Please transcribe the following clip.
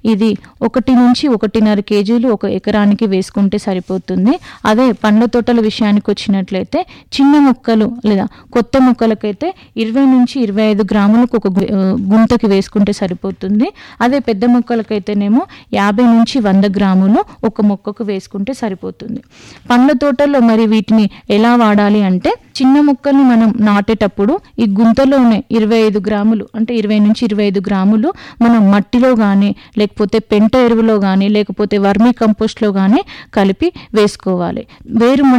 ఇది ఒకటి నుంచి ఒకటిన్నర కేజీలు ఒక ఎకరానికి వేసుకుంటే సరిపోతుంది అదే పండ్ల తోటల విషయానికి వచ్చినట్లయితే చిన్న మొక్కలు లేదా కొత్త మొక్కలకైతే ఇరవై నుంచి ఇరవై ఐదు గ్రాములకు ఒక గు- ఆ, గుంతకి వేసుకుంటే సరిపోతుంది అదే పెద్ద మొక్కలకైతేనేమో యాభై నుంచి వంద గ్రాములు ఒక మొక్కకు వేసుకుంటే సరిపోతుంది పండ్ల తోటల్లో మరి వీటిని ఎలా వాడాలి అంటే చిన్న మొక్కల్ని మనం నాటేటప్పుడు ఈ గుంతలోనే ఇరవై ఐదు గ్రాములు అంటే ఇరవై నుంచి ఇరవై ఐదు గ్రాములు మనం మట్టిలో కానీ లేకపోతే పెంట ఎరువులో కానీ లేకపోతే వర్మీ కంపోస్ట్లో కానీ కలిపి వేసుకోవాలి వేరు